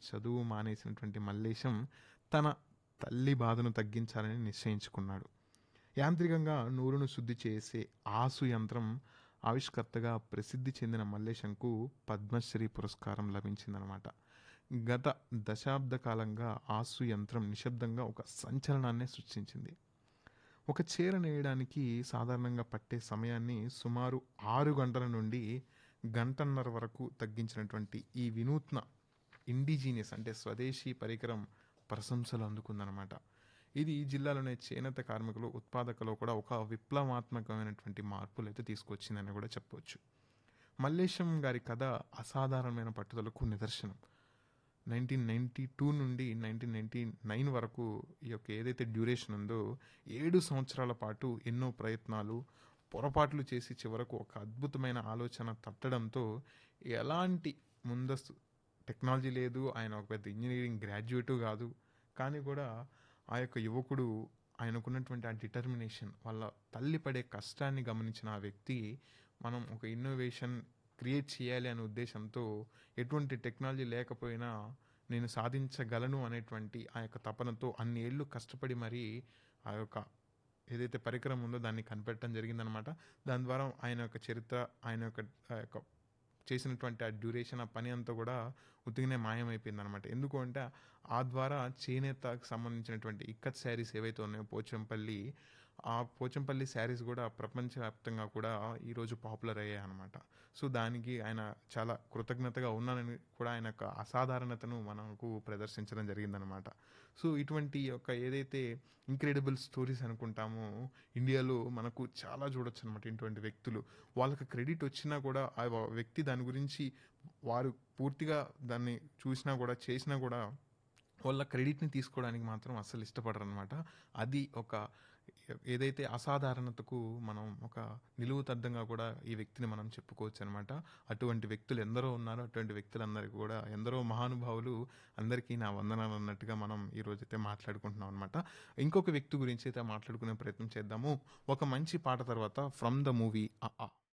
చదువు మానేసినటువంటి మల్లేశం తన తల్లి బాధను తగ్గించాలని నిశ్చయించుకున్నాడు యాంత్రికంగా నూలును శుద్ధి చేసే ఆసు యంత్రం ఆవిష్కర్తగా ప్రసిద్ధి చెందిన మల్లేశంకు పద్మశ్రీ పురస్కారం లభించిందనమాట గత దశాబ్ద కాలంగా ఆసు యంత్రం నిశ్శబ్దంగా ఒక సంచలనాన్ని సృష్టించింది ఒక చీర నేయడానికి సాధారణంగా పట్టే సమయాన్ని సుమారు ఆరు గంటల నుండి గంటన్నర వరకు తగ్గించినటువంటి ఈ వినూత్న ఇండిజీనియస్ అంటే స్వదేశీ పరికరం ప్రశంసలు అందుకుందనమాట ఇది జిల్లాలోని చేనేత కార్మికులు ఉత్పాదకలో కూడా ఒక విప్లవాత్మకమైనటువంటి మార్పులు అయితే తీసుకొచ్చిందని కూడా చెప్పవచ్చు మల్లేశం గారి కథ అసాధారణమైన పట్టుదలకు నిదర్శనం నైన్టీన్ నైంటీ టూ నుండి నైన్టీన్ నైంటీ నైన్ వరకు ఈ యొక్క ఏదైతే డ్యూరేషన్ ఉందో ఏడు సంవత్సరాల పాటు ఎన్నో ప్రయత్నాలు పొరపాట్లు చేసి చివరకు ఒక అద్భుతమైన ఆలోచన తట్టడంతో ఎలాంటి ముందస్తు టెక్నాలజీ లేదు ఆయన ఒక పెద్ద ఇంజనీరింగ్ గ్రాడ్యుయేటు కాదు కానీ కూడా ఆ యొక్క యువకుడు ఆయనకున్నటువంటి ఆ డిటర్మినేషన్ వాళ్ళ తల్లి పడే కష్టాన్ని గమనించిన ఆ వ్యక్తి మనం ఒక ఇన్నోవేషన్ క్రియేట్ చేయాలి అనే ఉద్దేశంతో ఎటువంటి టెక్నాలజీ లేకపోయినా నేను సాధించగలను అనేటువంటి ఆ యొక్క తపనతో అన్ని ఏళ్ళు కష్టపడి మరీ ఆ యొక్క ఏదైతే పరికరం ఉందో దాన్ని కనిపెట్టడం జరిగిందనమాట దాని ద్వారా ఆయన యొక్క చరిత్ర ఆయన యొక్క ఆ యొక్క చేసినటువంటి ఆ డ్యూరేషన్ ఆ పని అంతా కూడా ఉతికినే మాయమైపోయింది అనమాట ఎందుకు అంటే ఆ ద్వారా చేనేతకు సంబంధించినటువంటి ఇక్కత్ శారీస్ ఏవైతే ఉన్నాయో పోచంపల్లి ఆ పోచంపల్లి శారీస్ కూడా ప్రపంచవ్యాప్తంగా కూడా ఈరోజు పాపులర్ అయ్యాయి అనమాట సో దానికి ఆయన చాలా కృతజ్ఞతగా ఉన్నానని కూడా ఆయన యొక్క అసాధారణతను మనకు ప్రదర్శించడం జరిగిందనమాట సో ఇటువంటి యొక్క ఏదైతే ఇంక్రెడిబుల్ స్టోరీస్ అనుకుంటామో ఇండియాలో మనకు చాలా చూడొచ్చు అనమాట ఇటువంటి వ్యక్తులు వాళ్ళకి క్రెడిట్ వచ్చినా కూడా ఆ వ్యక్తి దాని గురించి వారు పూర్తిగా దాన్ని చూసినా కూడా చేసినా కూడా వాళ్ళ క్రెడిట్ని తీసుకోవడానికి మాత్రం అస్సలు ఇష్టపడరు అనమాట అది ఒక ఏదైతే అసాధారణతకు మనం ఒక నిలువుతద్దంగా కూడా ఈ వ్యక్తిని మనం చెప్పుకోవచ్చు అనమాట అటువంటి వ్యక్తులు ఎందరో ఉన్నారు అటువంటి వ్యక్తులందరికీ కూడా ఎందరో మహానుభావులు అందరికీ నా వందనాలు అన్నట్టుగా మనం ఈ రోజైతే మాట్లాడుకుంటున్నాం అనమాట ఇంకొక వ్యక్తి గురించి అయితే మాట్లాడుకునే ప్రయత్నం చేద్దాము ఒక మంచి పాట తర్వాత ఫ్రమ్ ద మూవీ ఆ